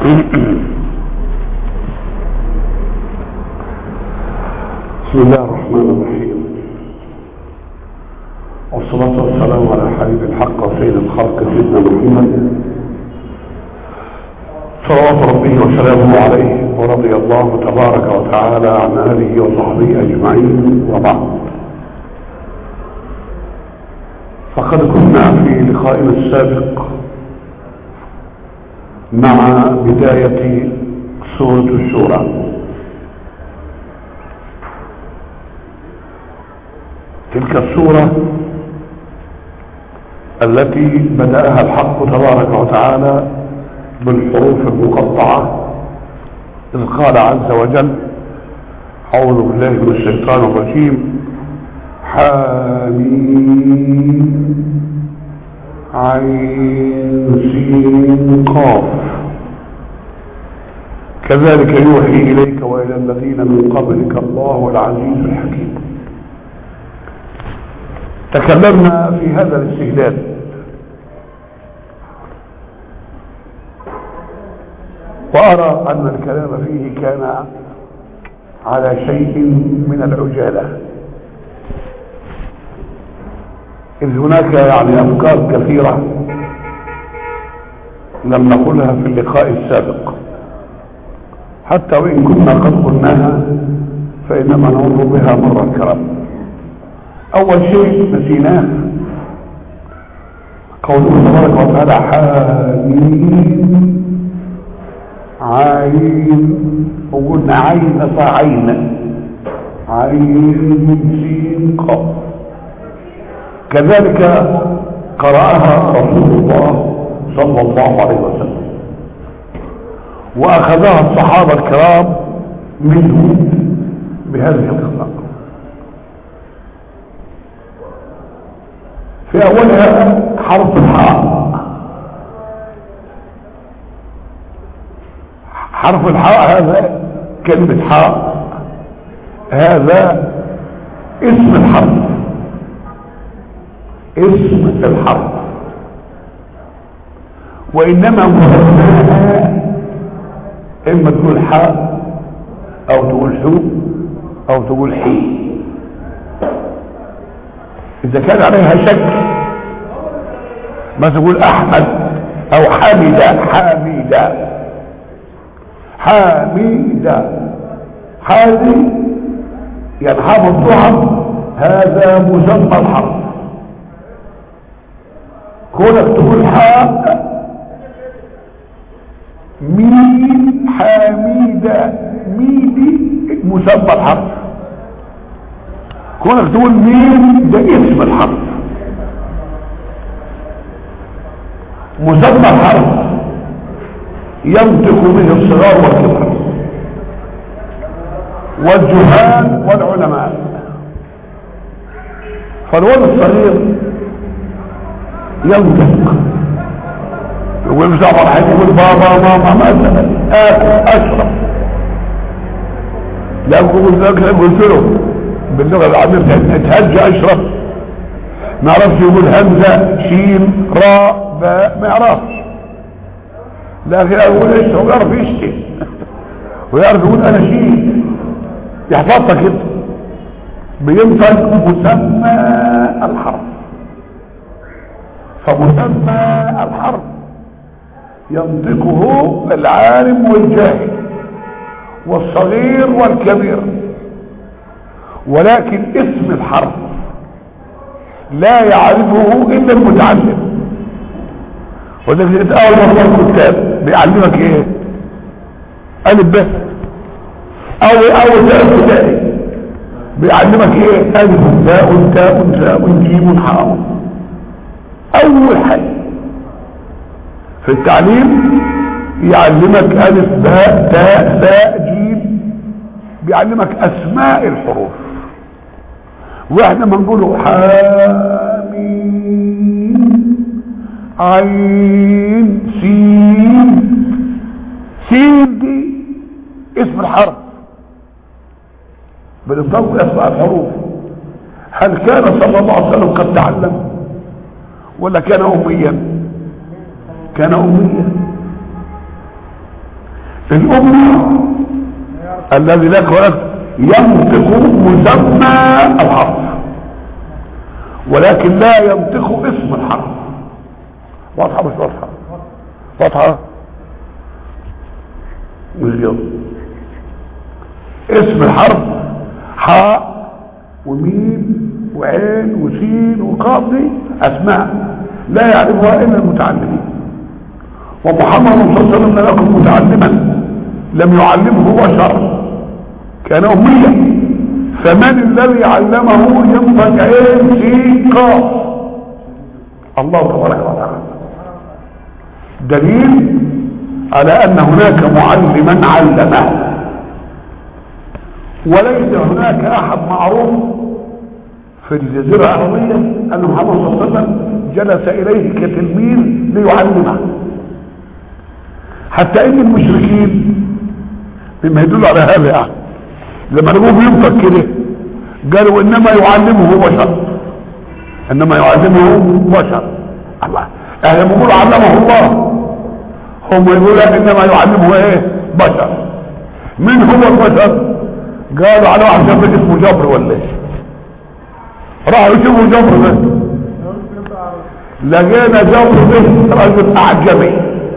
بسم الله الرحمن الرحيم والصلاة والسلام على حبيب الحق وسيد الخلق سيدنا محمد صلوات ربه وسلامه عليه ورضي الله تبارك وتعالى عن آله وصحبه أجمعين وبعد فقد كنا في لقائنا السابق مع بداية سورة الشورى تلك السورة التي بدأها الحق تبارك وتعالى بالحروف المقطعة إذ قال عز وجل أعوذ بالله من الشيطان الرجيم حميم عين سين قاف كذلك يوحي إليك وإلى الذين من قبلك الله العزيز الحكيم تكلمنا في هذا الاستهلال وأرى أن الكلام فيه كان على شيء من العجالة إذ هناك يعني أفكار كثيرة لم نقلها في اللقاء السابق حتى وإن كنا قد قلناها فإنما نمر بها مرة كرام أول شيء نسيناه قوله تبارك وتعالى حامين عين وقلنا عين أصلا عين عين سين قاف كذلك قرأها رسول الله صلى الله عليه وسلم وأخذها الصحابة الكرام منه بهذه القراءة في أولها حرف الحاء حرف الحاء هذا كلمة حاء هذا اسم الحرف اسم الحرف وإنما مثناها إما تقول حاء أو تقول حو أو تقول حي إذا كان عليها شك ما تقول أحمد أو حمد حامد حامد هذه ينحب الضعف هذا مسمى الحرف كونك تقول حاء ميم حميدة ميدي مسمى الحرف كونك تقول ميم ده اسم الحرف مسمى الحرف ينطق به الصغار والكبار والجهال والعلماء فالولد الصغير ينطق يقول مش عبر حاجة يقول بابا ماما مثلا اكل اشرب لا يقول ذاك قلت له باللغة العربية اتهج اشرب ما عرفش يقول همزة شين راء باء ما يعرفش لكن يقول اشرب يعرف يشتي ويعرف يقول انا شين يحفظها كده بينطق مسمى الحرف فمسمى الحرف ينطقه العالم والجاهل والصغير والكبير ولكن اسم الحرف لا يعرفه الا المتعلم وذلك اول ما الكتاب بيعلمك ايه الف ب او اول ثلاث ابتدائي بيعلمك ايه الف باء تاء ثاء جيم حاء اول حاجه في التعليم يعلمك الف باء تاء ثاء جيم بيعلمك اسماء الحروف واحنا ما نقوله حامين عين سين سين دي اسم الحرف بنطلق اسماء الحروف هل كان صلى الله عليه وسلم قد تعلم ولا كان اميا كان اميا الأمة الذي لك ولك ينطق مسمى الحرف ولكن لا ينطق اسم الحرف واضحة مش واضحة واضحة مليون اسم الحرف حاء وميم وعين وسين وقاف دي اسماء لا يعرفها الا المتعلمين ومحمد صلى الله عليه وسلم لم يكن متعلما لم يعلمه بشر كان اميا فمن الذي علمه ينطق عين سين قاف الله تبارك وتعالى دليل على ان هناك معلما علمه وليس هناك احد معروف في الجزيرة العربية ان محمد صلى الله عليه وسلم جلس اليه كتلميذ ليعلمه حتى ان المشركين مما يدل على هذا يعني لما نقول بينطق كده قالوا انما يعلمه بشر انما يعلمه بشر الله اهل بيقولوا علمه الله هم يقولوا انما يعلمه ايه بشر من هو البشر قالوا على واحد شاب اسمه جبر ولا ايه راحوا يشوفوا جبر ده لقينا جبر ده رجل اعجمي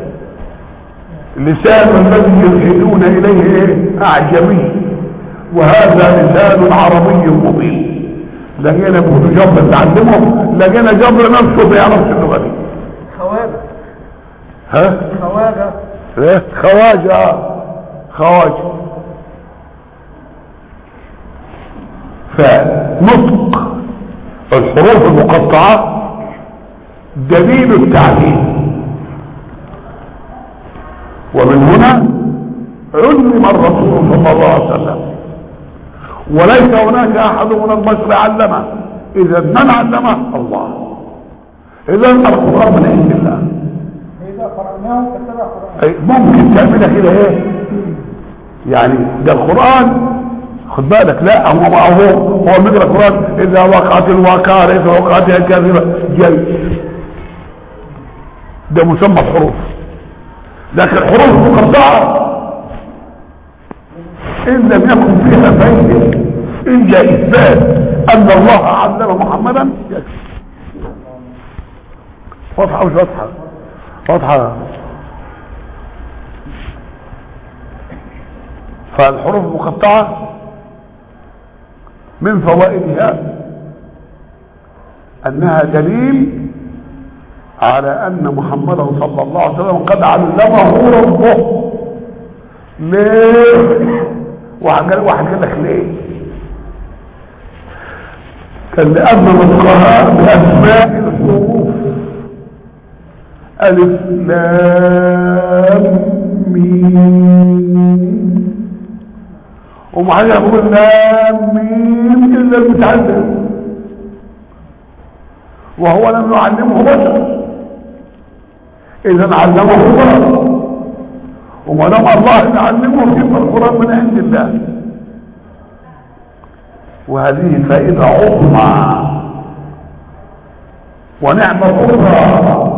لسان الذي يلحدون اليه ايه اعجمي وهذا لسان عربي مبين لقينا بيقولوا جبر تعلمه لقينا جبر نفسه ما يعرفش اللغه دي خواجة ها خواجة ايه خواجه خواجه فنطق الحروف المقطعة دليل التعليم ومن هنا علم الرسول صلى الله عليه وسلم وليس هناك احد من البشر علمه اذا من علمه الله اذا القران من عند الله إذا قرأناه فاتبع قرآنه أي ممكن تعملها كده ايه يعني ده القرآن خد بالك لا هو هو هو بيقرا القرآن اذا وقعت الواقعة ليس وقعتها كاذبة جاي ده مسمى الحروف لكن الحروف المقطعة ان لم يكن فيها فايدة الا اثبات ان الله علم محمدا يكفي واضحة مش واضحة واضحة فالحروف المقطعة من فوائدها انها دليل على ان محمدا صلى الله عليه وسلم قد علمه ربه ليه واحد قال واحد قال لك ليه كان لان نطقها باسماء الحروف الف لام ميم ومحاجة يقول لام ميم الا المتعلم وهو لم يعلمه بشر اذا علمه الله وما دام الله يعلمه في القران من عند الله وهذه فائده عظمى ونعمه اخرى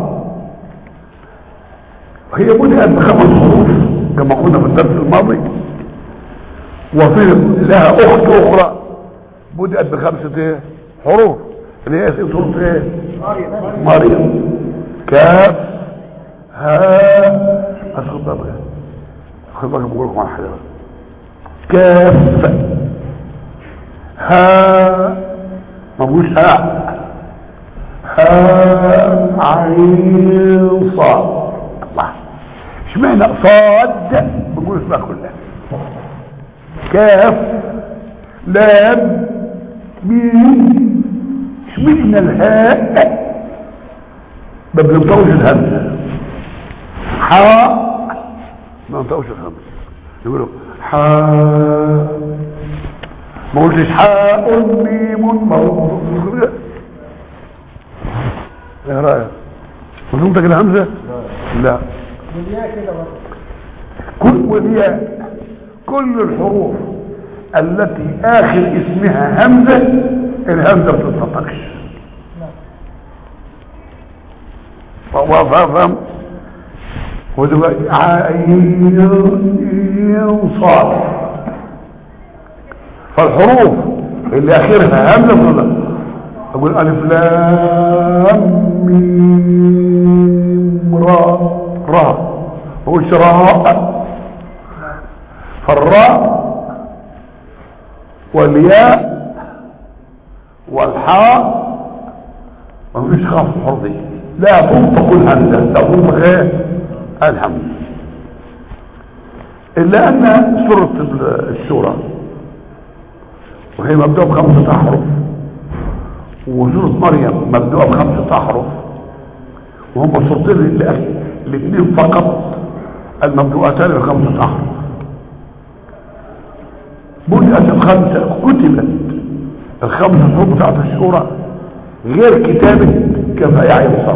هي بدأت بخمس حروف كما قلنا في الدرس الماضي وفي لها اخت اخرى بدأت بخمسة ايه حروف اللي هي سورة ايه مريم مريم كاف ها اسخد بقى خد بالك بقول لكم على حاجه بقى. كاف ها ما بقولش ها ها عين صاد الله اشمعنى صاد بقول اسمها كلها كاف لام ميم اشمعنى الهاء ما بننطقش الهمزه حاء ما بننطقش الهمزه يقولوا حاء ما قلتش حاء ميم ما هو ايه رايك بننطق الهمزه لا والياء كده برضه كل والياء كل الحروف التي اخر اسمها همزه الهمزه ما بتنطقش نعم فهو فهم ودلوقتي عين صاد فالحروف اللي اخرها همزه ولا اقول الف لام ميم را را وش راء فالراء والياء والحاء مفيش خاف حرفي لا تنطق الهمزه لا تنطق ايه الهمزه الا ان سوره الشورى وهي مبدوءه بخمسه احرف وسوره مريم مبدوءه بخمسه احرف وهم صورتين الاثنين فقط المبدوءتان بخمسه احرف بدأت الخمسة كتبت الخمسة حروف بتاعت الشورى غير كتابة كفاية عين صوت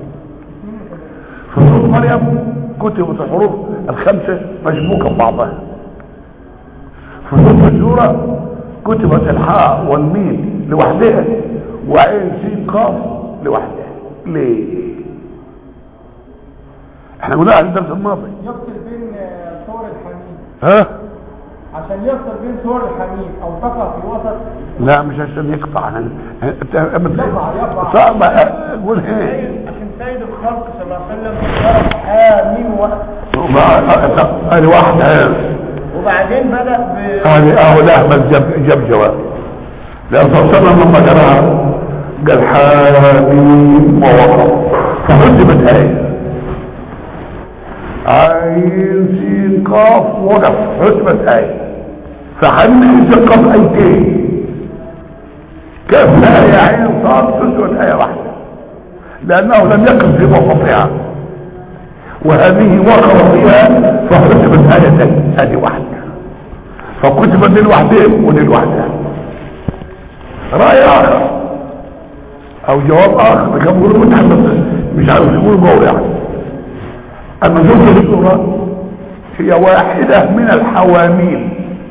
في سورة مريم كتبت الحروف الخمسة مشبوكة ببعضها في سورة الشورى كتبت الحاء والميم لوحدها وعين سين قاف لوحدها ليه؟ احنا قلنا على الدرس الماضي يفصل بين آه، صور الحميد ها؟ عشان يفصل بين صور الحميد او تقع في وسط لا مش عشان يقطع أنا- انت يقطع- يقطع. صعب قول ايه عشان سيد الخلق صلى الله عليه وسلم ضرب حاميم وقت هذه واحدة وبعدين بدأ ب هذه اهو الاحمد جاب جاب جواب لان صلى الله عليه وسلم لما قراها قال حاميم ووقف فحسبت ايه عين سين قاف وقف حسبت ايه فحمل سين قاف ايتين كيف آية عين صاد حسبت ايه واحدة لانه لم يقف في موقفها وهذه وقف فيها فحسبت ايتين هذه واحدة فكتبت للوحدين وللوحدة رأي آخر أو جواب آخر كان بيقولوا متحدث مش عارف يقول جوه يعني أما سورة السورة هي واحدة من الحواميل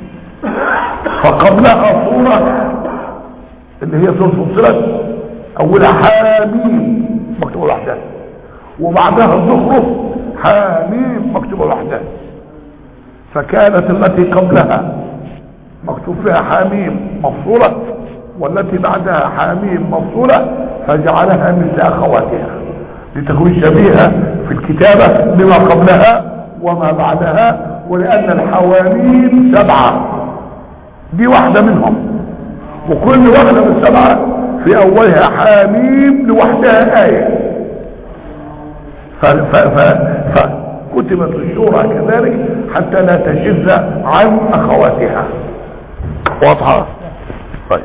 فقبلها صورة اللي هي سورة فصلت أولها حاميم مكتوبة لوحدها وبعدها الزخرف حاميم مكتوبة لوحدها فكانت التي قبلها مكتوب فيها حاميم مفصولة والتي بعدها حاميم مفصولة فجعلها مثل أخواتها لتكون شبيهة في الكتابة بما قبلها وما بعدها ولأن الحواميم سبعة دي واحدة منهم وكل واحدة من السبعة في أولها حاميم لوحدها آية ف... ف... ف... فكتبت الشورى كذلك حتى لا تشذ عن أخواتها واضحة طيب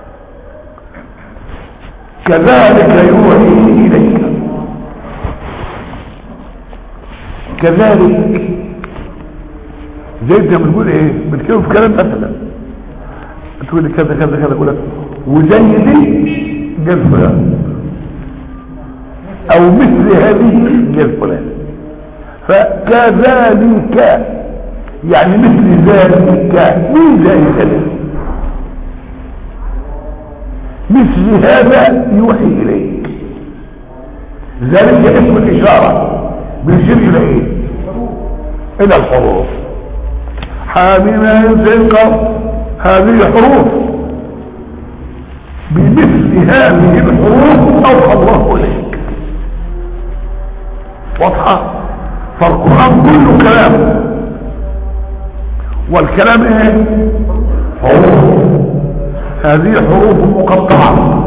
كذلك يوحي إليك كذلك زي انت بتقول ايه بتكلم في كلام مثلا تقول لي كذا كذا كذا اقول لك وزي دي قال فلان او مثل هذه قال فلان فكذلك يعني مثل ذلك مين زي كذا مثل هذا يوحي اليك ذلك اسم الاشاره بيشير الى ايه الى الحروف حاميم زنقة هذه حروف بمثل هذه الحروف اوحى الله اليك واضحه فالقران كله كلام والكلام ايه حروف هذه حروف مقطعه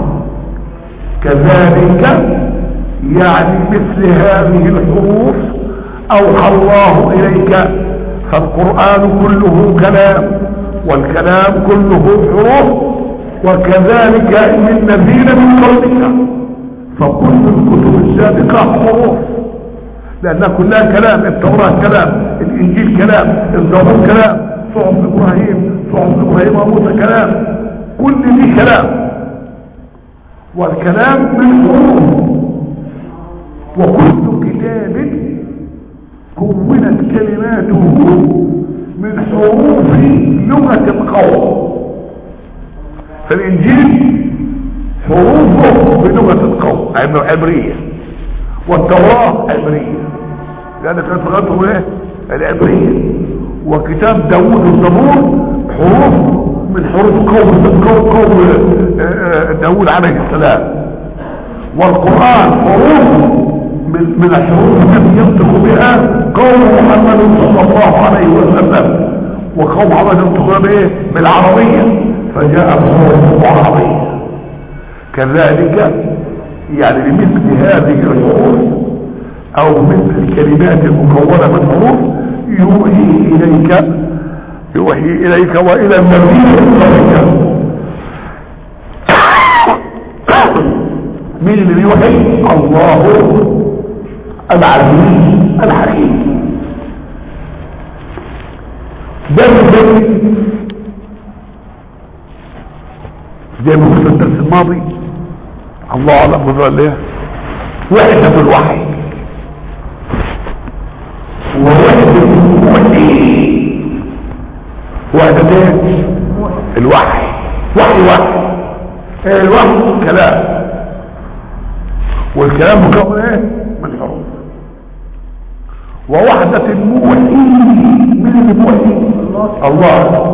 كذلك يعني مثل هذه الحروف اوحى الله اليك فالقران كله كلام والكلام كله حروف وكذلك من نذير من قبلك فكل الكتب السابقه حروف لانها كلها كلام التوراه كلام الانجيل كلام الزبور كلام صحف ابراهيم صحف ابراهيم وموسى كلام كل دي كلام والكلام من حروف وكل كتاب كونت كلماته من حروف لغة القوم فالإنجيل حروفه بلغة القوم عبرية والتوراة عبرية لان كانت لغتهم ايه العبريه وكتاب داوود الزبور حروف من حروف قوم قوم قوم آه، آه، داوود عليه السلام والقران حروف من من الحروف التي ينطق بها قوم محمد صلى الله عليه وسلم وقوم محمد ينطقون بايه بالعربيه فجاء بصوره عربيه كذلك يعني لمثل هذه الحروف او مثل الكلمات المكونة من حروف يوحي اليك يوحي اليك والى النبي اليك مين اللي بيوحي الله العزيز الحكيم ده من زي ما قلت الدرس الماضي الله اعلم بذل ايه وحدة الوحي ووحدة الوحي وحدة ايه الوحي وحي وحي ايه الوحي كلام والكلام مكون ايه من حروف ووحدة الموحي من الموحي الله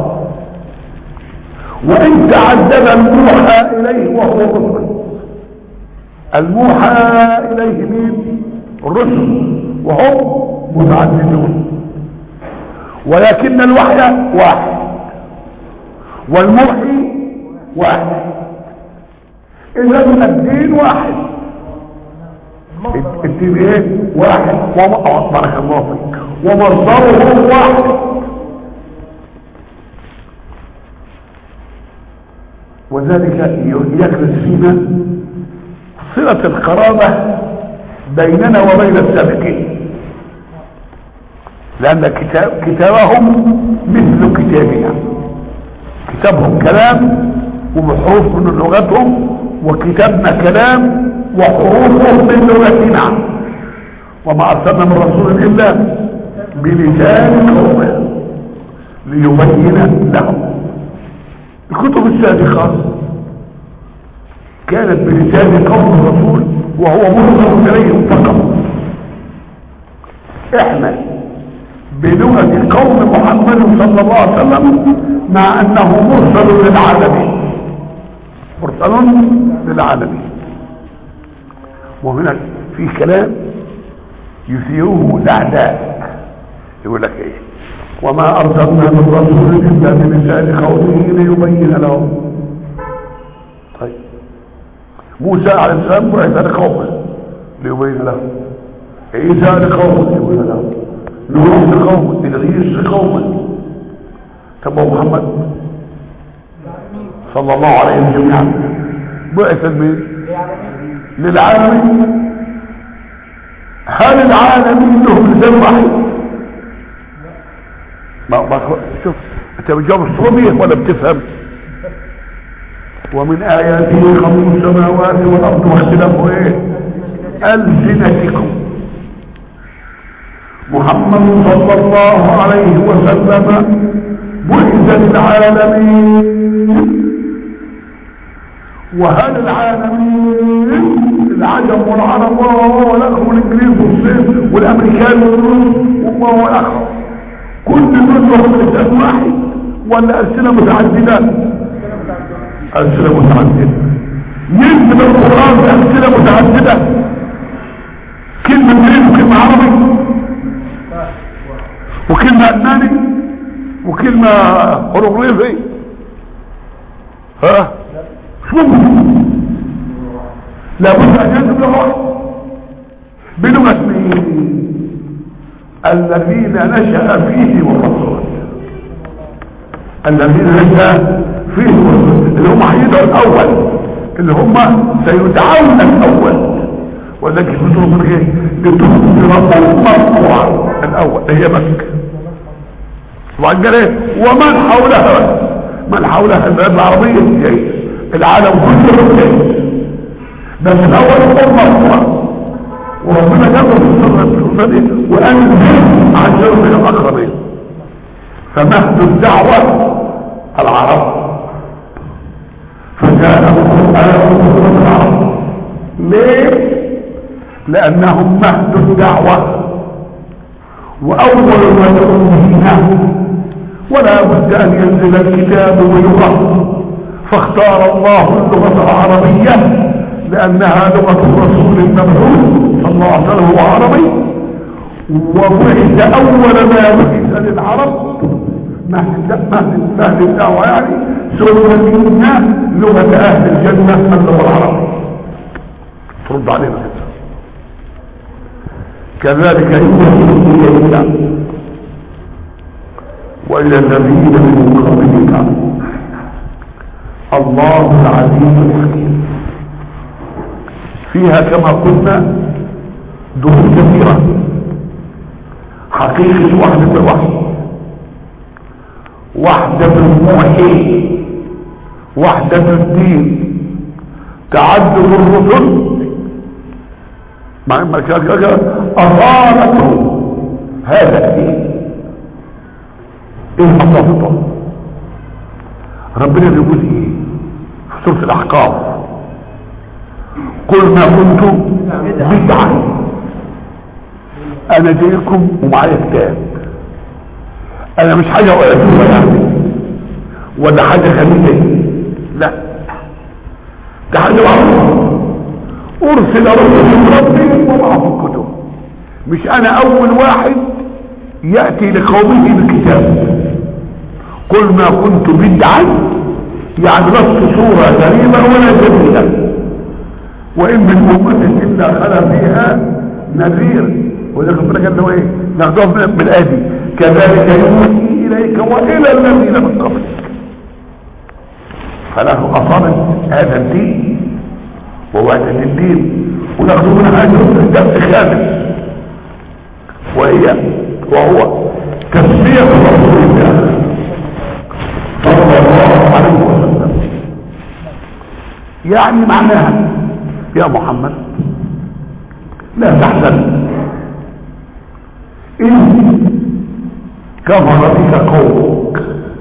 وان تعدد الموحى اليه وهو الرسل الموحى اليه مين الرسل وهم متعددون ولكن الوحي واحد والموحي واحد اذا الدين واحد الدين ايه واحد وم- بارك الله فيك ومصدره واحد وذلك يجلس فينا صلة القرابة بيننا وبين السابقين لأن كتاب كتابهم مثل كتابنا كتابهم كلام وحروف من لغتهم وكتابنا كلام وحروف من لغتنا وما أرسلنا من رسول إلا بلسان قومه ليبين لهم الكتب السابقة كانت بلسان قوم الرسول وهو مرسل إليهم فقط احنا بلغة قوم محمد صلى الله عليه وسلم مع انه مرسل للعالمين مرسل للعالمين وهنا في كلام يثيره الاعداء يقول لك ايه وما ارسلنا من رسول الا بلسان قومه ليبين لهم طيب موسى عليه السلام بعث لقومه ليبين لهم عيسى لقومه ليبين لهم نوح لقومه إدريس لقومه طب محمد صلى الله عليه وسلم جميعا بعث لمين للعالمين هل العالمين لهم لسان واحد ما ما شوف انت بتجاوب الصومية ولا بتفهم ومن آياته خلق السماوات والأرض واختلاف ايه ألسنتكم محمد صلى الله عليه وسلم بعث للعالمين وهل العالمين العجم والعرب والاخر والانجليز والصين والامريكان والروس والاخر كل دول لهم لسان واحد ولا السنه متعدده السنه متعدده ينزل القران بامثله متعدده كلمه انجليزي وكلمه عربي وكلمه الماني وكلمه هيروغليفي ها شو لابد ان يجب لغه بلغه مين الذين نشا فيه الرسول الذين نشا فيه الرسول اللي هم هيدعوا الاول اللي هم سيدعون الاول ولكن بتقول من ايه لتخبر المرفوع الاول هي مكه وبعد ايه ومن حولها من حولها البلاد العربيه جيد العالم كله جيد بس الاول هو مرفوع وربنا جاب في السنه دي وانزل عن شر من الاخرين فمهد الدعوه العرب فجاء القران العرب ليه لانهم مهد الدعوه واول ما تكون به ولا بد ان ينزل الكتاب بلغه فاختار الله اللغه العربيه لانها لغه الرسول المبعوث صلى الله عليه وسلم هو عربي وبعث اول ما بعث للعرب مهد مهد الدعوه يعني ثم منا لغه اهل الجنه اللغه العربيه ترد علينا كذلك يوحي اليك والى الذين من قبلك الله العزيز الحكيم فيها كما قلنا دروس كثيره حقيقه وحده الوحي وحده الموحي وحده الدين تعدد الرسل مع ما كان أصالة هذا الدين ايه أصالته ربنا بيقول ايه في سورة الأحقاف قل ما كنت بدعا انا جايكم ومعايا كتاب انا مش حاجة وقعتوها يعني ولا حاجة خليجية لا ده حاجة معروفة ارسل رسل من ربي ومعه الكتب مش انا اول واحد يأتي لقومه بالكتاب قل ما كنت بدعا يعني لست صورة غريبة ولا جميلة وان من امة الا خلا فيها نذير وده ربنا قال له ايه ناخدوها من الادي كذلك يوحي اليك والى الذين من قبلك فله اصابت هذا الدين ووعدة الدين وناخذ منها اجر الدرس خامس وهي وهو تسمية رسول الله صلى الله عليه وسلم يعني معناها يا محمد لا تحزن إن كفر بك قومك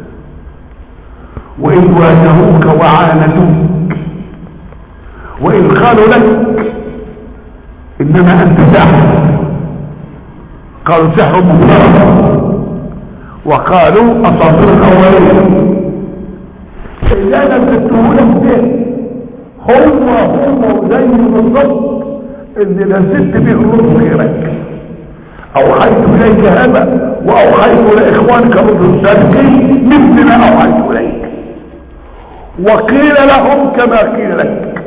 وإن واجهوك وعاندوك وإن قالوا لك إنما أنت ساحر قالوا سحر مفترض وقالوا أساطير الأولين إذا لم تتهولك به هو هو زي بالضبط اللي نزلت به الرسل غيرك أوحيت إليك هذا وأوحيت لإخوانك الرسل السابقين مثل ما أوحيت إليك وقيل لهم كما قيل لك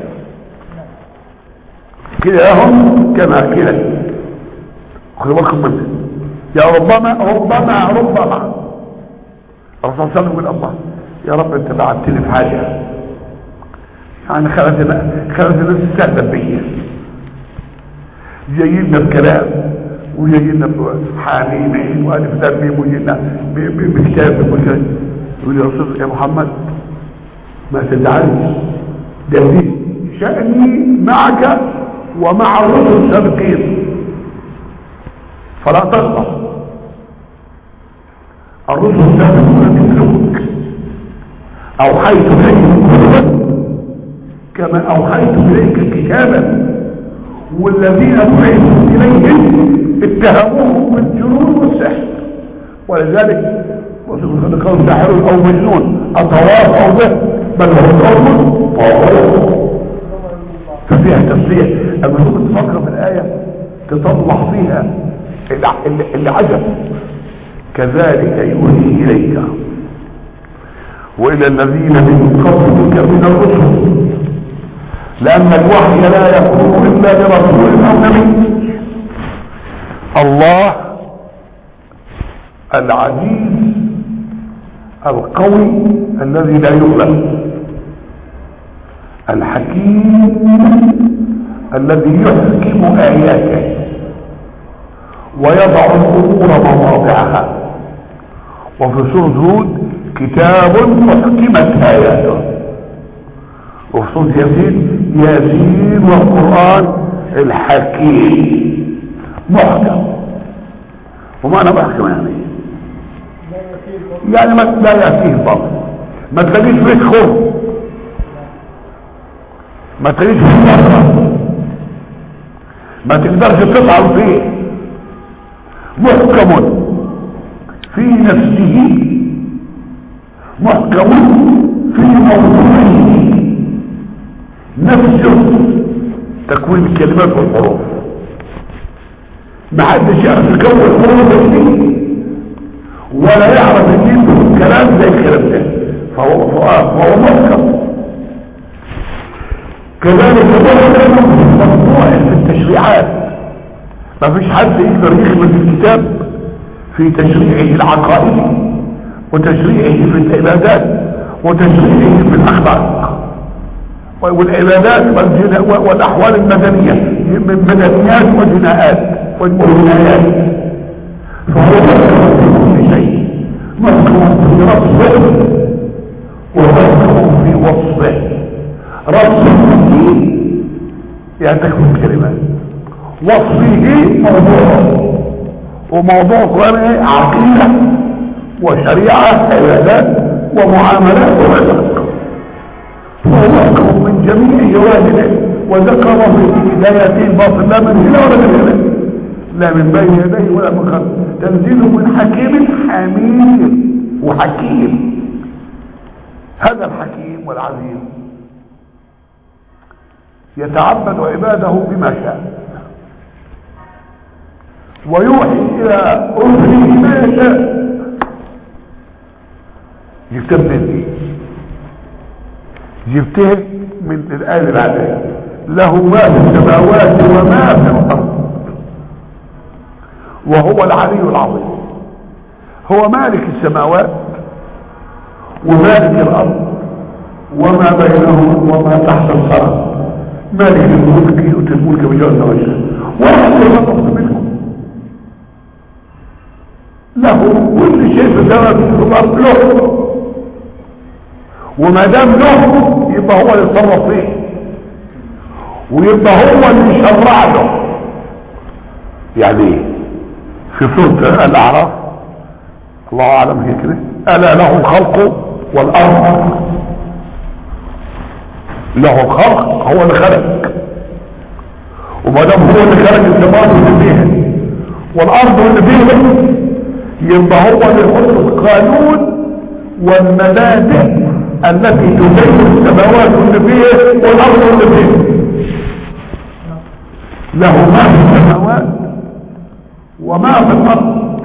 قيل لهم كما قيل لك خذوا بالكم منه يا ربما ربما ربما الرسول صلى الله عليه وسلم يقول الله يا رب انت بعتني في حاجه يعني خلت خلت الناس تستهدف بيا جايين بكلام وجايين حاميم والف دميم وجينا بكتاب بكتاب يقول يا رسول يا محمد ما تزعلش ده دي شأني معك ومع الرسل السابقين فلا تغضب الرسل السابقون مثلك اوحيت اليك كما اوحيت اليك كتابا والذين بعثوا اليهم اتهموهم بالجنون والسحر ولذلك رسول قال ساحر او مجنون اتواصوا به بل هو قوم طاغوت ففيها تفسير اما تكون تفكر في الايه تطلع فيها اللي, اللي عجب كذلك يوحي اليك والى الذين من قبلك من الرسل لان الوحي لا يكون الا لرسول او نبي الله العزيز القوي الذي لا يغلب الحكيم الذي يحكم اياته ويضع الامور مواضعها وفي سوره هود كتاب محكمت اياته وفي سوره ياسين ياسين والقران الحكيم محكم ومعنى محكم يعني يعني ما لا يأتيه الباطل ما تلاقيش فيك خر ما تلاقيش فيك مرة ما تقدرش تطعن فيه محكم في نفسه محكم في موضوعه نفسه تكوين الكلمات والحروف ما حدش يعرف يكون حروف دي ولا يعرف يجيب الكلام زي الكلام ده فهو فهو, فهو محكم كذلك محكم مطبوع في التشريعات ما فيش حد يقدر يخبز الكتاب في تشريعه العقائدي وتشريعه في العبادات وتشريعه في الاخلاق والعبادات والاحوال المدنيه من مدنيات وجناءات وجنايات فهو محكم في كل شيء محكم في ربه ومحكم في وصفه ربه يعني تكون كلمات وصفه موضوع وموضوع كمان ايه عقيده وشريعه عبادات ومعاملات واخلاق فهو محكم من جميع جوانبه وذكر في بدايته باطل لا من هنا ولا من هنا لا من بين يديه ولا من خلفه تنزيل من حكيم حميد وحكيم هذا الحكيم والعزيز يتعبد عباده بما شاء ويوحي الى رسله ما يشاء جبتها منين جبتها من الايه اللي بعدها له ما في السماوات وما في الارض وهو العلي العظيم هو مالك السماوات ومالك الارض وما بينهم وما تحت الثرى مالك الملك يؤتي الملك بجوز وجهه واحد يخلص منهم له كل شيء في السماء في الارض له وما دام له يبقى هو اللي يتصرف فيه ويبقى هو اللي يشرع له يعني ايه في سوره الاعراف الله اعلم هي كده الا له الخلق والامر له الخلق هو اللي خلق وما دام هو اللي خلق السماوات واللي فيها والارض واللي فيها يبقى هو اللي يحط القانون والمبادئ التي تبين السماوات واللي فيها والارض واللي فيها له ما في السماوات وما في الارض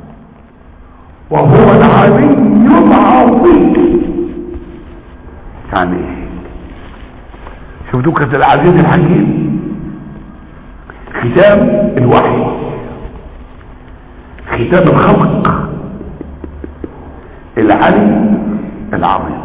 وهو العلي العظيم يعني شفتوا كانت العزيز الحكيم ختام الوحي ختام الخلق العلي العظيم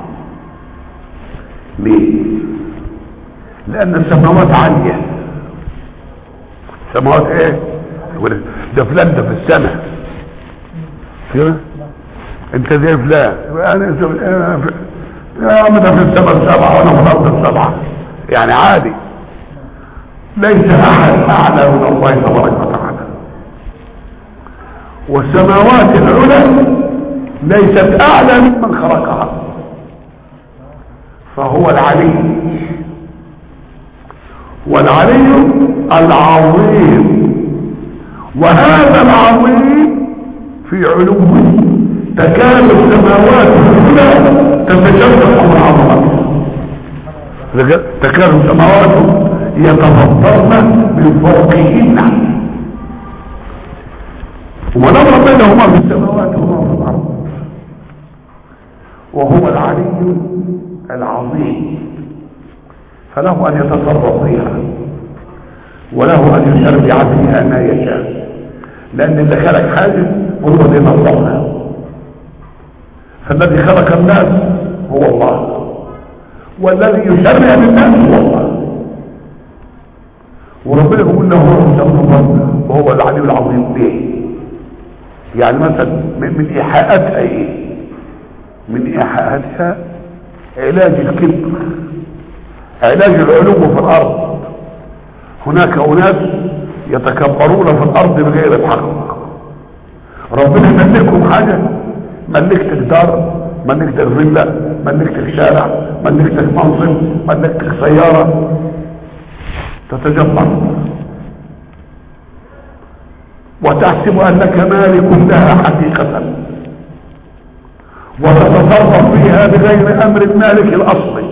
ليه لان السماوات عالية السماوات ايه ده فلان ده في السماء كده انت زي فلان انا يا عم ده في السماء السبعة وانا في الارض السبعة يعني عادي ليس احد اعلى من الله تبارك وتعالى والسماوات العلى ليست اعلى ممن خلقها فهو العلي والعلي العظيم وهذا العظيم في علوه تكاد السماوات العلى تتشقق من عظمته تكاد السماوات يتفطرن من فوقهن ونظر بينهما في السماوات وما في الارض وهو العلي العظيم فله ان يتصرف فيها وله ان يشرع فيها ما يشاء لان اللي خلق حاجه هو اللي نظمها فالذي خلق الناس هو الله والذي يشرع للناس هو الله وربنا يقول له هو المسمى وهو العلي العظيم به يعني مثلا من ايحاءاتها ايه من ايحاءاتها علاج الكبر علاج العلو في الارض هناك اناس يتكبرون في الارض بغير الحق ربنا ملكهم حاجة ملكتك دار ملكتك فيلا ملكتك شارع ملكتك منصب ملكتك سيارة تتجبر وتحسب انك مالك لها حقيقة وتتصرف فيها بغير امر المالك الاصلي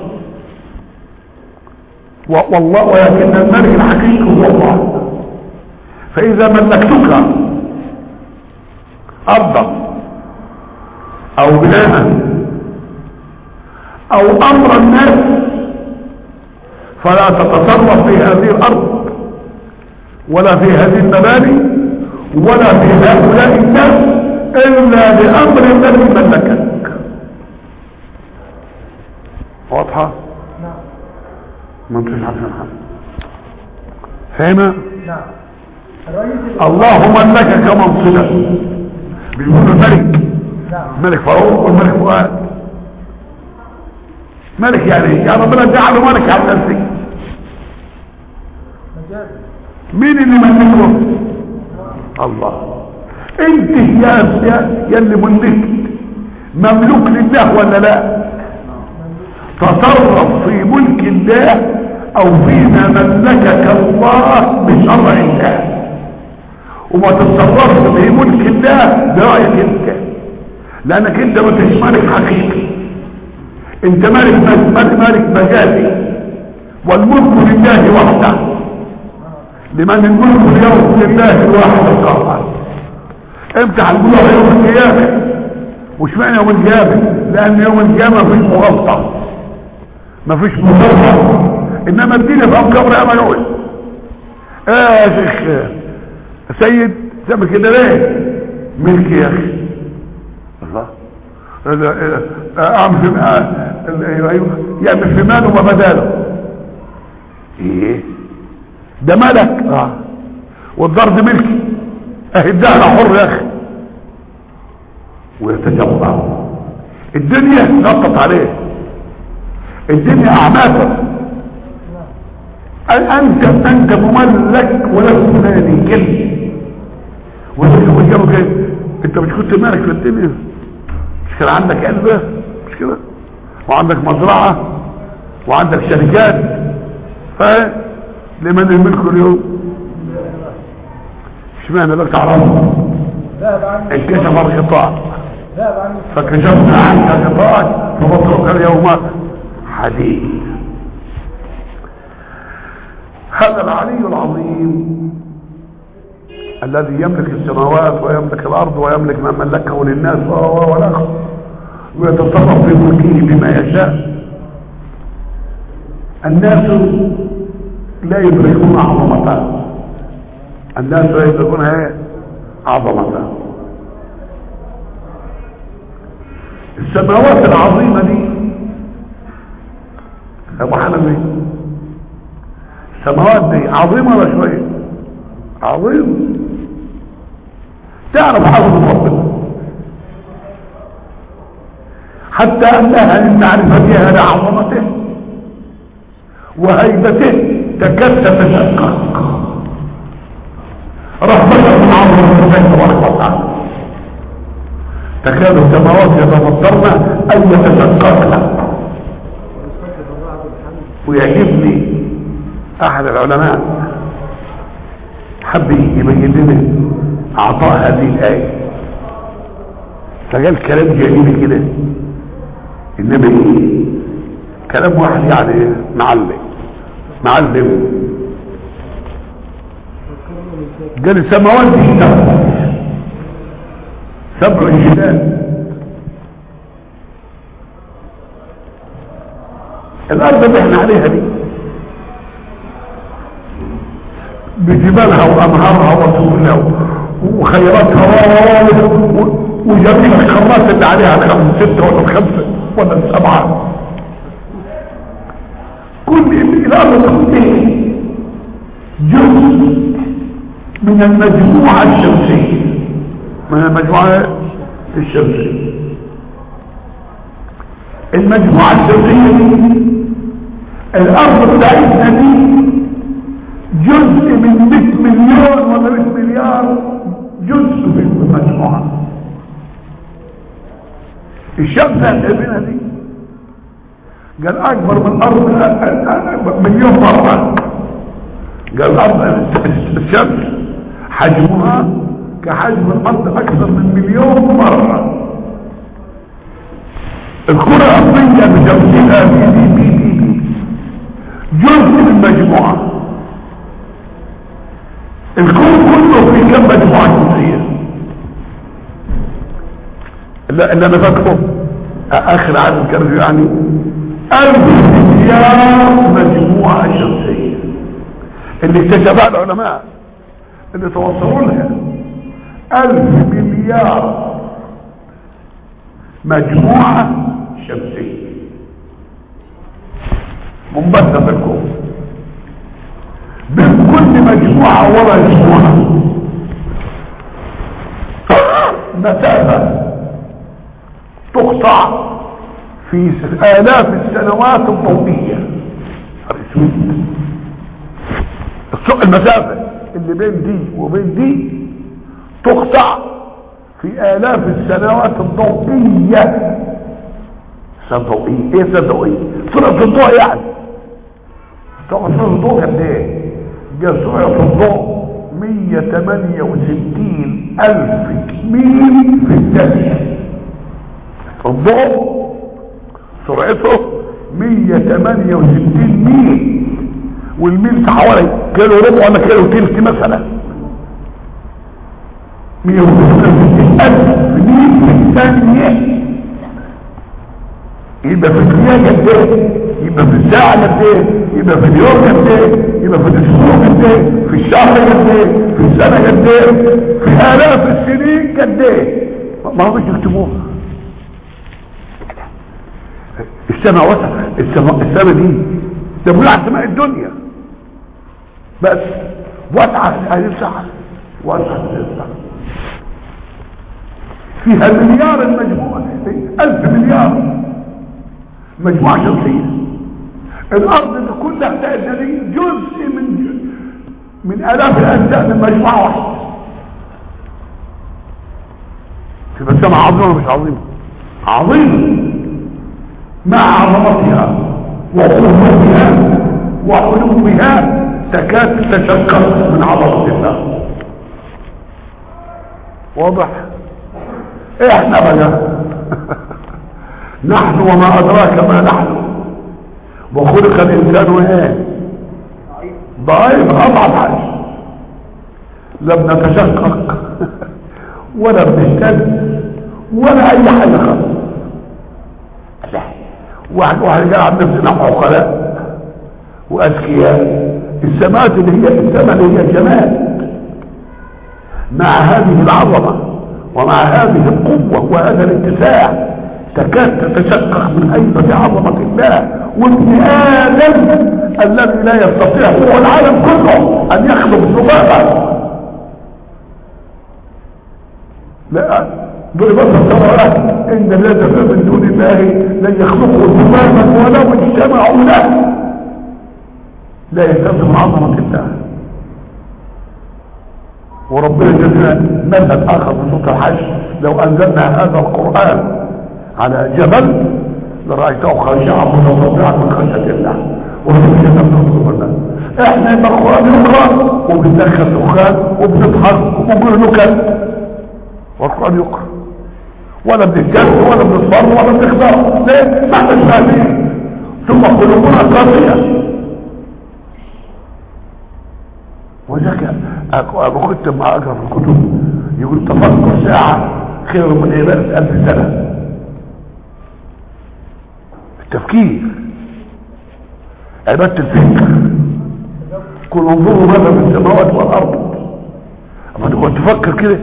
و- والله ولكن الملك الحقيقي هو الله فاذا ملكتك ارضا او بناء او امر الناس فلا تتصرف في هذه الارض ولا في هذه المباني ولا في هؤلاء الناس الا بامر الذي ملكك واضحه نعم ما انتش عارفين حاجه فاهمه نعم الرئيس الله ملكك منصبا بيقول الملك نعم ملك فاروق والملك فؤاد ملك يعني يا ربنا جعله ملك على نفسك مجاز مين اللي ملكه الله انت يا يا, يا اللي ملكت مملوك لله ولا لا تصرف في ملك الله او فيما ملكك الله بشرع الله وما تتصرفش في ملك الله برأيك انت لانك انت ما انتش مالك حقيقي انت مالك مالك, مالك مجازي والملك لله وحده لمن الملك اليوم لله الواحد القهار امتى هنقولها يوم القيامة مش معنى يوم القيامة لان يوم القيامة مفيش مغلطة مفيش مغلطة انما الدنيا في قبر يا مجعول اه يا شيخ سيد سمك كده ليه ملك يا اخي الله اعمل في ايوه يعمل في ماله وبداله ايه ده ملك اه والضرب ملكي اهي الدهر حر يا اخي ويتجبع الدنيا نطت عليه الدنيا اعماته انت انت مملك ولست مالك وجابوا كده انت مش كنت مالك في الدنيا مش كان عندك علبة مش كده وعندك مزرعة وعندك شركات فاهم لمن الملك اليوم اشمعنى بقى تعرفوا ذهب عني انكشف القطاع ذهب عني فكشفنا عنك غطاءك فبطرك اليوم حديد هذا العلي العظيم الذي يملك السماوات ويملك الارض ويملك ما ملكه للناس وهو والاخر ويتصرف في ملكه بما يشاء الناس لا يدركون عظمته الناس لا يدركون ايه عظمته السماوات العظيمة دي ابو حنفي السماوات دي عظيمة ولا شوية عظيم تعرف عظمة ربنا حتى انها من معرفتها لعظمته وهيبته تكاد تتشقق رهبة من عظمة الله تبارك وتعالى تكاد السماوات يتمطرن ان يتشققن ويعجبني احد العلماء حب يبين لنا اعطاء هذه الايه فقال كلام جميل كده انما ايه كلام واحد يعني معلم معلم قال السماوات دي سبع سبع جبال الارض اللي احنا عليها دي بجبالها وانهارها وسبلها وخيراتها وجميع الخرات اللي عليها الخمس ستة ولا الخمسة ولا السبعة كل الارض كلها جزء من المجموعة الشمسية من المجموعة الشمسية المجموعة الشمسية دي الارض بتاعتنا دي جزء من 100 مليون ولا 100 مليار جزء من المجموعة الشمس اللي شايفينها دي قال اكبر من الارض مليون مرة قال الارض الشمس حجمها كحجم الارض اكثر من مليون مرة الكرة الارضية بجمعها بي بي بي بي بي جزء من مجموعة الكون كله في كم مجموعة جزئية اللي اللي انا فاكره اخر عدد كان يعني الف مليار مجموعة شمسية اللي اكتشفها العلماء اللي توصلوا لها الف مليار مجموعة شمسية منبثة في الكون بين كل مجموعة ورا مجموعة مسافة تقطع في آلاف السنوات الضوئية السوق المسافة اللي بين دي وبين دي تقطع في آلاف السنوات الضوئية سنة ضوئية ايه سنة ضوئية سرعة الضوء يعني طبعا سرعة الضوء قد ايه جاء سرعة الضوء 168 ألف ميل في الثانية الضوء سرعته 168 ميل والميل حوالي كيلو ربع ولا كيلو تلت مثلا 168 ألف ميل في الثانية يبقى في الدنيا قد ايه يبقى في الساعة قد ايه يبقى في اليوم قد ايه يبقى في الاسبوع قد ايه في الشهر قد ايه في السنة قد ايه في آلاف السنين قد ايه ما هو يكتبوها السماء وسع السماء السماء دي ده بيقول على سماء الدنيا بس وسعت هذه الساعة وسعت هذه الساعة فيها المليار المجموعة ألف مليار مجموعة شمسية الأرض اللي كلها بتاعتنا دي جزء من من آلاف الأجزاء من مجموعة واحدة تبقى السماء عظيمة ولا مش عظيمة؟ عظيمة مع عظمتها وقوتها وحلوها تكاد تتشقق من عظمة الله واضح احنا بقى نحن وما ادراك ما نحن وخلق الانسان ايه ضعيف اضعف حاجه لم نتشقق ولا بنهتز ولا اي حاجه خالص لا واحد واحد قال عن نفسنا عقلاء واذكياء السماوات اللي هي السماء اللي هي الجمال مع هذه العظمه ومع هذه القوه وهذا الاتساع تكاد تتشقق من هيبه عظمه الله وابن ادم الذي لا يستطيع هو العالم كله ان يخلق ذبابا لا ضربت الصلاة ان الذين من دون الله لن يخلقوا ذبابا ولو اجتمعوا له لا يستلزم عظمة الله وربنا جزنا مذهب اخر في سوره الحج لو انزلنا هذا القران على جبل لرايته خاشعا متصدعا من خشيه الله وربنا نصر الله احنا يبقى القران يقرا وبندخل دخان وبنضحك وبنقول نكت والقران يقرا ولا بنتكلم ولا بنصبر ولا بنخضع ليه؟ ما احنا فاهمين ثم قلوبنا قاسيه وذاك أبو كنت مع أقرأ في الكتب يقول تفكر ساعة خير من عبادة ألف سنة التفكير عبادة الفكر كل انظروا ماذا في السماوات والأرض أما تقعد تفكر كده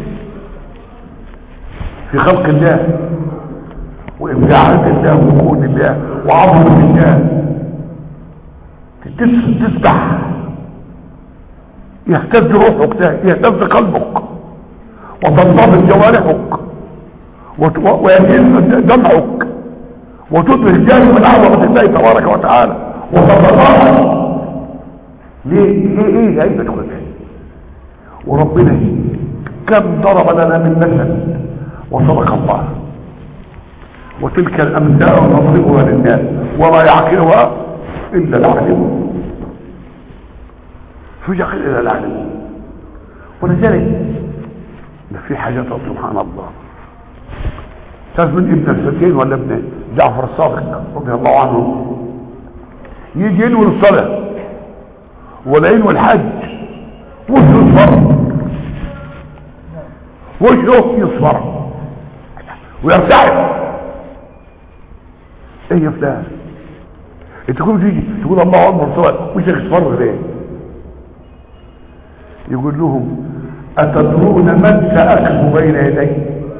في خلق الله وإبداعات الله وكون الله وعظمة الله تسبح يهتز روحك يهتز قلبك وتنضبط جوارحك ويهتز دمعك وتدرك جانب من عظمة الله تبارك وتعالى وتتضاعف ليه ليه ايه هيبة كلها وربنا كم ضرب لنا من مثل وصدق الله وتلك الامثال نضربها للناس وما يعقلها الا العالمون في يقين الى العالم ولذلك في حاجات سبحان الله تعرف من ابن الحسين ولا ابن جعفر الصادق رضي الله عنه يجي ينوي الصلاة ولا ينوي الحج وشه يصفر وشه يصفر ويرتعد ايه يا فلان انت كل تيجي تقول الله اكبر صلاة وشك يصفر ليه يقول لهم اتدرون من سأكب بين يدي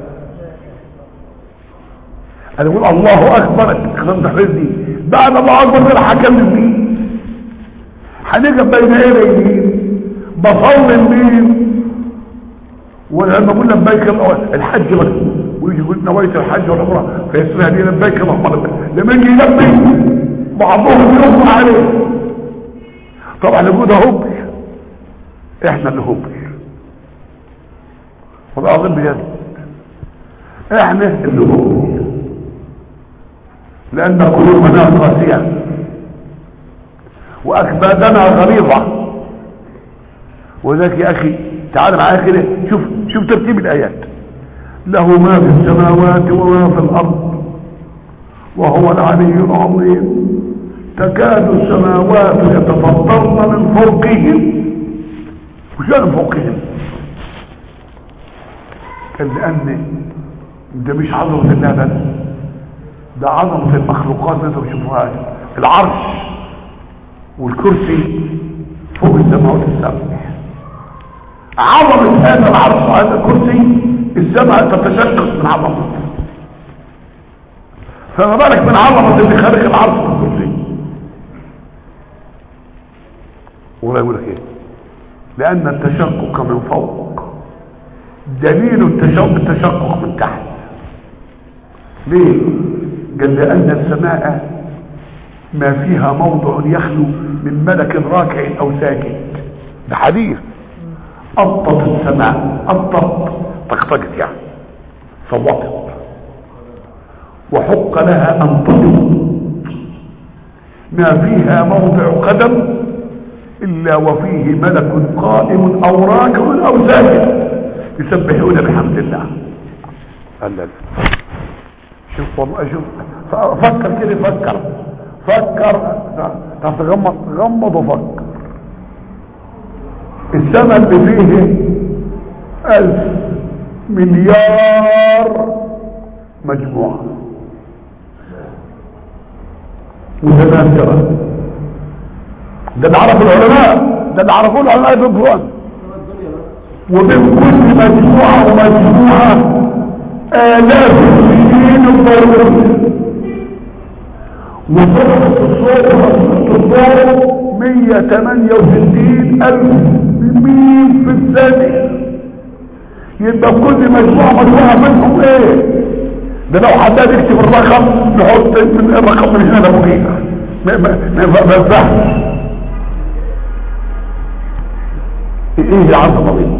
انا اقول الله اكبر خلص حفظني بعد الله اكبر ده هكمل مين هنقف بين يدي مين بصلي مين ولما اقول لبيك الله الحج بس ويجي يقول نويت الحج والعمره فيسمع لي لبيك اللهم لبيك لما يجي يلبي بعضهم يغمى عليه طبعا نقول ده هبل احنا اللي هبل والله اظن بجد احنا اللي هبل لان قلوبنا قاسيه واكبادنا غليظه وذاك يا اخي تعال معايا كده شوف شوف ترتيب الايات له ما في السماوات وما في الارض وهو العلي العظيم تكاد السماوات يتفطرن من فوقهم وش من فوقهم كان لان ده مش عظمه الله بس ده عظمه المخلوقات اللي انتم بتشوفوها العرش والكرسي فوق السماوات السبع عظمة هذا العرش وهذا الكرسي السماء تتشقق من عظمته فما بالك من عظمة اللي خارج العرش والكرسي ولا يقول لك ايه لان التشقق من فوق دليل التشقق التشقق من تحت ليه قال لان السماء ما فيها موضع يخلو من ملك راكع او ساكت ده حديث أبطت السماء أبطت طقطقت يعني صوتت وحق لها أن تطق ما فيها موضع قدم إلا وفيه ملك قائم أو راكع أو ساجد يسبحون بحمد الله قال لا شوف والله شوف فكر كده فكر فكر تغمض غمض وفكر السماء اللي فيه ألف مليار مجموعة متناثرة ده اللي عرفوا العلماء ده اللي عرفوه العلماء بالقرآن وبين كل مجموعة ومجموعة آلاف السنين الضرورية وصفة الصوت وصفة الضوء 168 ألف ميل في الثانية يبقى كل مجموعة مجموعة منهم ايه ده لو حداد يكتب الرقم نحط من الرقم من هنا لابوكيك ما ما ما ينفعش ايه العظمة دي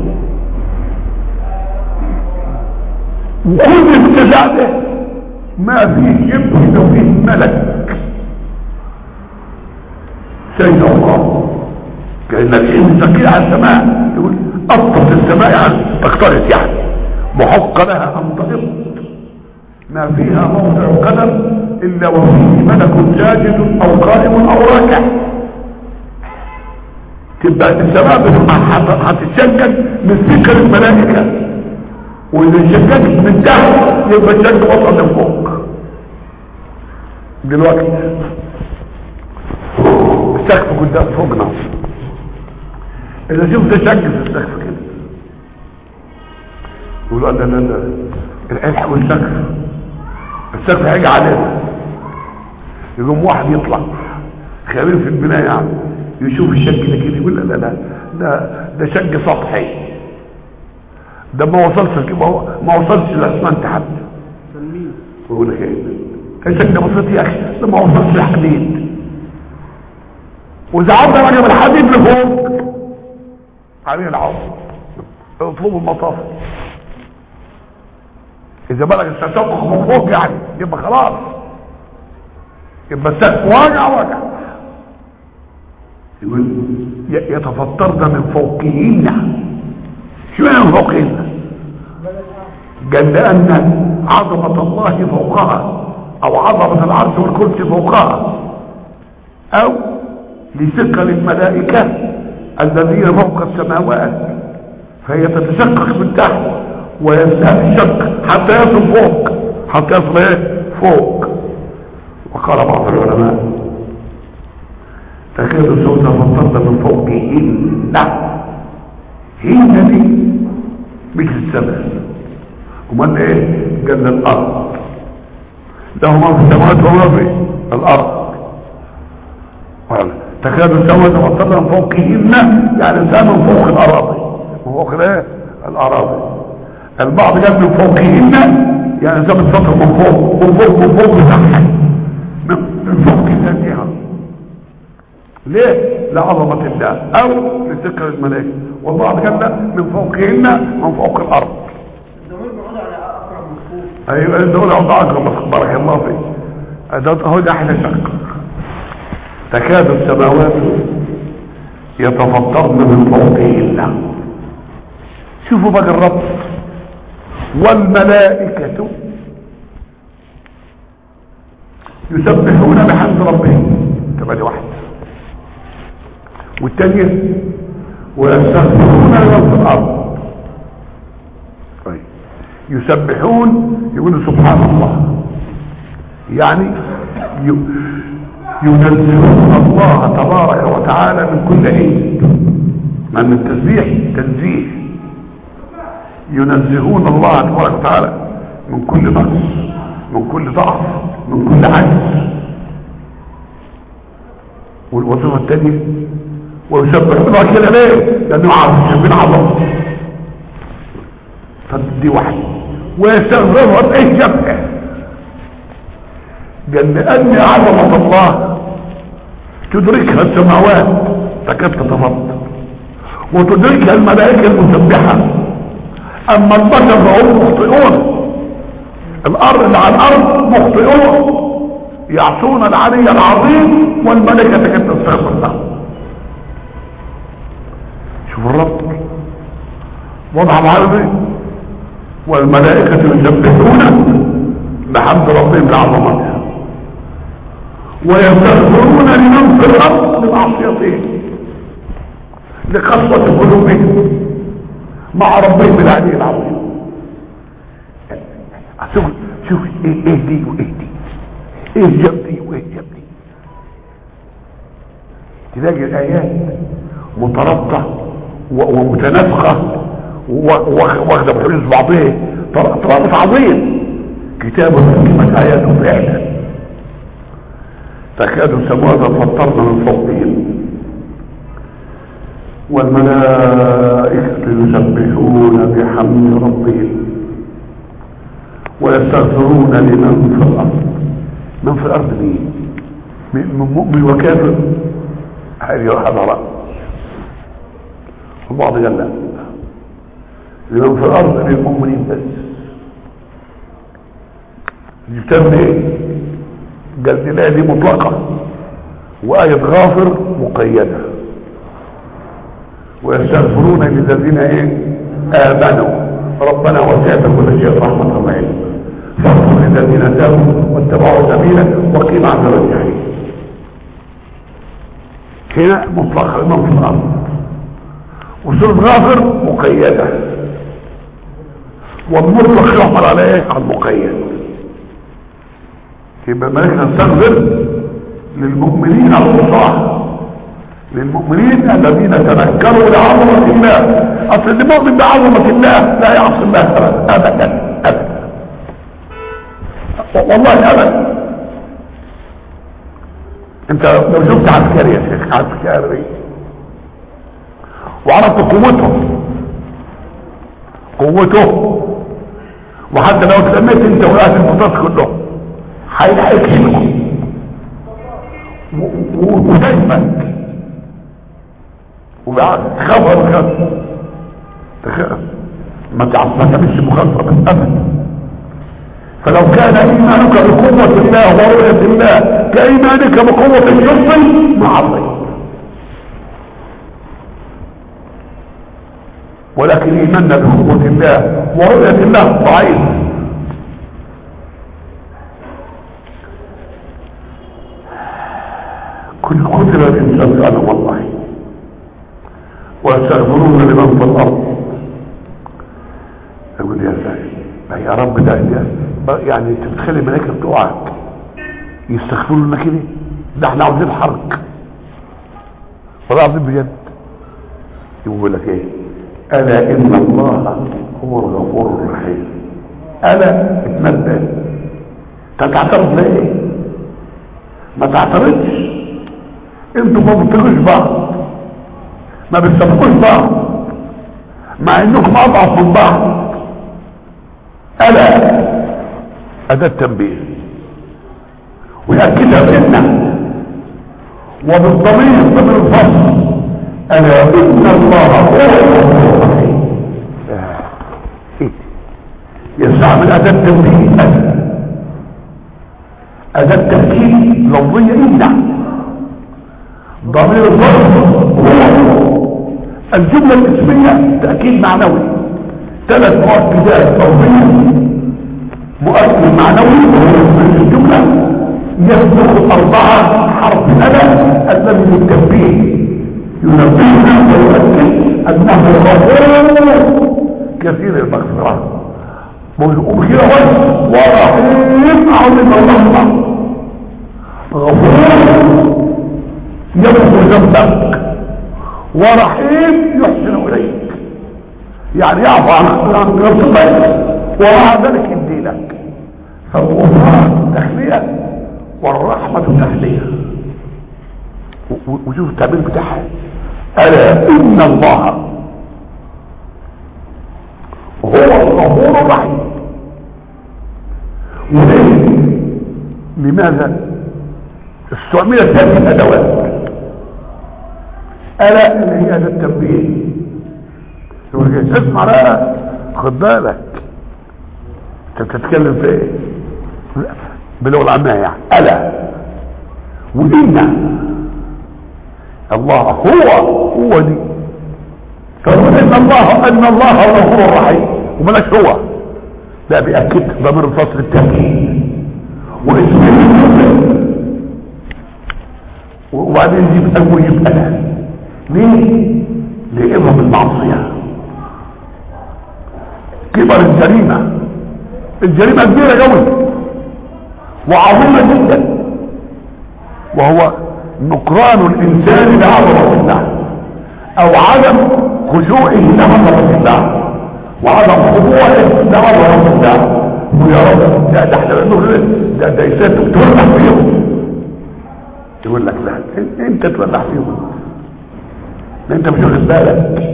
وكل ابتداء ده ما فيه يبقى لو فيه ملك سيد الله كأن العلم ثقيل على السماء يقول أبطت السماء يعني تقترس يعني محق لها أن تهبط ما فيها موضع قدم إلا وفيه ملك ساجد أو قائم أو راكع تبقى السماء هتتشكل من ذكر الملائكة وإذا انشككت من تحت يبقى الشك وصل من فوق دلوقتي السقف قدام فوقنا اذا شفت شك في السقف كده يقولوا لا لا لا الحق والسقف السقف هيجي علينا يقوم واحد يطلع خبير في البناء يعني يشوف الشك ده كده يقول لا لا لا ده ده شق سطحي ده ما وصلش ما وصلش للاسمنت حتى ويقول لك ايه ده شق بسيط يا اخي ده ما وصلش للحديد واذا عدى رجب الحديد لفوق عليه العوض اطلبوا المطاف اذا بلغ التشقق من فوق يعني يبقى خلاص يبقى السقف واجع واجع يقول يتفطرن من فوقهن شو يعني من فوقهن قال لأن عظمة الله فوقها أو عظمة العرش والكرسي فوقها أو لثقل الملائكة الذين فوق السماوات فهي تتشقق من تحت وينشق حتى يصل فوق حتى يصل ايه فوق وقال بعض العلماء تكاد الزوجة فانتظر من فوقهن هن دي مش السماء امال ايه قال الارض له ما في السماوات وما في الارض قال تكاد السماوات فانتظر من فوقهن يعني سماء من فوق الاراضي من فوق الايه الاراضي البعض قال من فوقهن يعني سماء السطر من فوق من فوق من فوق لتحت من فوق ذاتها ليه لعظمة الله او لذكر الملائكة والبعض قال لا من فوقهن من فوق الارض الضمير بيعود على اقرب مفهوم ايوه الدولة عضاء بارك الله فيك ده هو ده احلى شق تكاد السماوات يتفطرن من فوقهن شوفوا بقى الرب والملائكة يسبحون بحمد ربهم تبقى دي واحد والتانية ويستغفرون لمن في الارض طيب يسبحون يقولوا سبحان الله يعني ي- ينزهون الله تبارك وتعالى من كل عيب من التسبيح تنزيه ينزهون الله تبارك وتعالى من كل نقص من كل ضعف من كل عجز والوظيفه الثانيه ويسبحون كده ليه لانه عارف من عظمه فدي واحده ويستغفرها باي شبكه قال لان عظمه الله تدركها السماوات تكاد تتفطر وتدركها الملائكه المسبحه اما البشر فهم مخطئون الارض اللي على الارض مخطئون يعصون العلي العظيم والملائكه تكاد تستغفر له شوف الرب وضع العربي والملائكة يسبحون بحمد ربهم بعظمتها ويستغفرون لمن في الأرض بمعصيتهم لقسوة قلوبهم مع ربهم العلي العظيم شوف شوف ايه ايه دي وايه دي ايه جاب دي وايه جاب دي تلاقي الايات مترابطه و- ومتنافقه و- و- واخده بحلول بعضها تر- ترابط عظيم كتاب حكمت اياته فعلا تكاد السماوات تفطرن من فوقهم والملائكة يسبحون بحمد ربهم ويستغفرون لمن في الأرض من في الأرض مين؟ من من مؤمن وكافر هذه حضرات البعض قال لا لمن في الأرض للمؤمنين بس جبتها ايه؟ قال دي الآية دي مطلقة وآية غافر مقيدة ويستغفرون للذين ايه آمنوا ربنا وسعت كل شيء رحمة وعلم فاغفر للذين تابوا واتبعوا سبيلك وقيم عذاب الجحيم هنا مطلق لمن في الأرض وسورة غافر مقيدة والمطلق يحمل على ايه على المقيد يبقى مالك نستغفر للمؤمنين العصاة للمؤمنين الذين تذكروا لعظمة الله اصل اللي مؤمن بعظمة الله لا يعصي الله ابدا ابدا ابدا والله ابدا انت لو شفت عسكري يا شيخ عسكري وعرفت قوته قوته وحتى لو تلميت انت وقعت المطاس كله هيكشفك وتجمك وبعد خبر خبر تخاف ما تعرف ما تعملش مخالفه بس ابدا فلو كان ايمانك بقوه الله ورؤيه الله كايمانك بقوه الشرط ما عصيت ولكن ايماننا بقوة الله ورؤية الله ضعيف كل قتل الانسان فعلا والله ويستغفرون لمن في الارض يقول يا سيدي يا رب ده ده- يعني انت بتخلي الملائكه بتوعك يستغفروا لنا كده ده احنا عاوزين حرك والله عاوزين بجد يقول لك ايه الا ان الله هو الغفور الرحيم الا اتنبه انت تعترض ليه ما تعترضش انتوا ما بتطيقوش بعض ما بتسبقوش بعض مع انكم اضعف من بعض الا اداة تنبيه ويأكدها بإذنه وبالضمير ضمن الفصل ألا إن الله هو الغفور الرحيم آه. إيه؟ يستعمل أداة تنبيه أداة أداة تأكيد لفظية إن ضمير الفصل هو الجملة الاسمية تأكيد معنوي ثلاث مؤكدات لفظية مؤكد معنوي وهو الجملة يصدق أربعة حرف ألا الذي للتنبيه ينبهنا ويؤكد أنه غفور كثير المغفرة وبخير وجه ورحيم عظيم الله غفور يغفر ذنبك ورحيم يحسن إليك يعني يعفو عن عن ذنبك ومع ذلك يدي لك فالغفران تخليه والرحمة تحليه و- و- وشوف التعبير بتاعها ألا إن الله هو الغفور الرحيم وليه لماذا استعملت هذه الأدوات ألا اللي هي أداة التنبيه يقول لك اسمع لا خد بالك انت بتتكلم في ايه لا، باللغه العاميه يعني الا وإن الله هو هو دي فقل ان الله ان الله غفور رحيم وملاش هو لا بيأكد ضمير الفصل التأكيد واسم المسلم وبعدين يجيب أو يجيب أنا ليه؟ لإمام المعصية كبر الجريمة الجريمة كبيرة قوي وعظيمة جدا وهو نكران الإنسان لعظمة الله أو عدم خشوعه لعظمة الله وعدم خضوعه لعظمة الله ويا رب ده ده احنا بنقول ده ده يسات تولع فيهم يقول لك لا انت تولع فيهم انت مش واخد بالك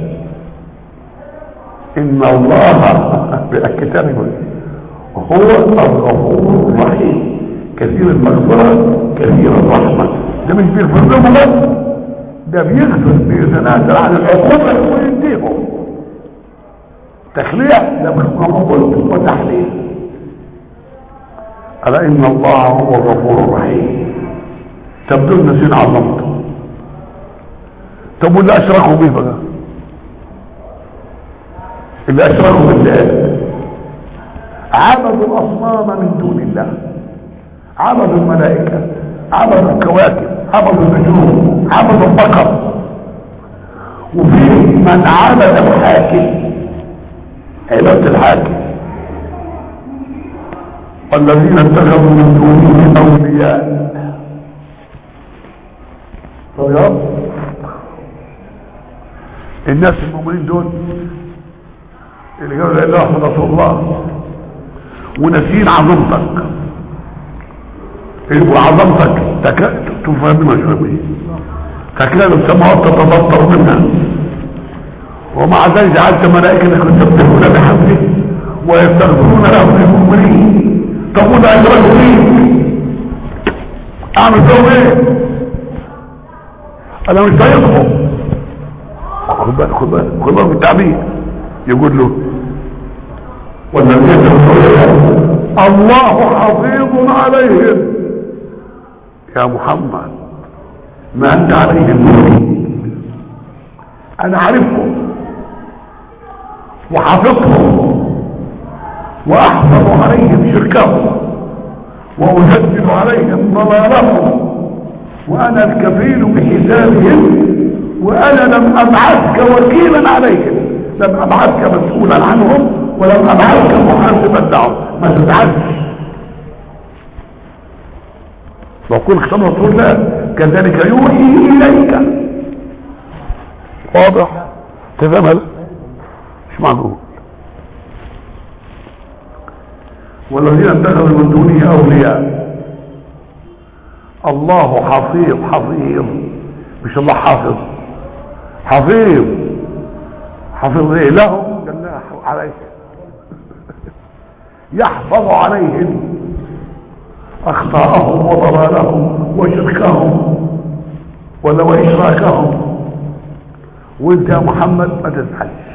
ان الله بالكتاب يقول هو الغفور الرحيم كثير المغفرة كثير الرحمة ده مش بيغفر لهم بس ده بيغفر بيتنازل عن العقوبة ويديهم تخليع ده كما قلت وتحليل ألا إن الله هو الغفور الرحيم تبدو نسين عظمته طب واللي أشركوا به بقى اللي أشركوا بالله عبدوا الأصنام من دون الله عبدوا الملائكة عبدوا الكواكب عبدوا النجوم عبدوا البقر وفي من عبد الحاكم عبادة الحاكم والذين اتخذوا من دونه أولياء طب يا رب الناس المؤمنين دول اللي قالوا لا اله الا رسول الله وناسين عظمتك وعظمتك تك... تفهم ما شو ايه فكان السماوات تتبطر منها ومع ذلك جعلت ملائكة يسبحون بحمده ويستغفرون لهم للمؤمنين طب وده اشركوا فيك اعمل فيهم ايه انا مش طايقهم خد بالك خد بالك خد بالك بالتعبير يقول له والذين الله حفيظ عليهم يا محمد ما انت عليهم مؤمن انا عارفهم وحافظهم واحفظ عليهم شركهم وأهدد عليهم ضلالهم وأنا الكفيل بحسابهم وأنا لم أبعثك وكيلا عليهم لم أبعثك مسؤولا عنهم ولم أبعثك محاسبا لهم ما تتعدش وكل كتاب رسول الله كذلك يوحي إليك واضح تفهم هذا مش معقول والذين اتخذوا من دونه اولياء الله حفيظ حفيظ مش الله حافظ حفيظ حفيظ ايه لهم جناح عليهم يحفظ عليهم اخطاءهم وضلالهم وشركهم ولا واشراكهم وانت يا محمد ما تزعلش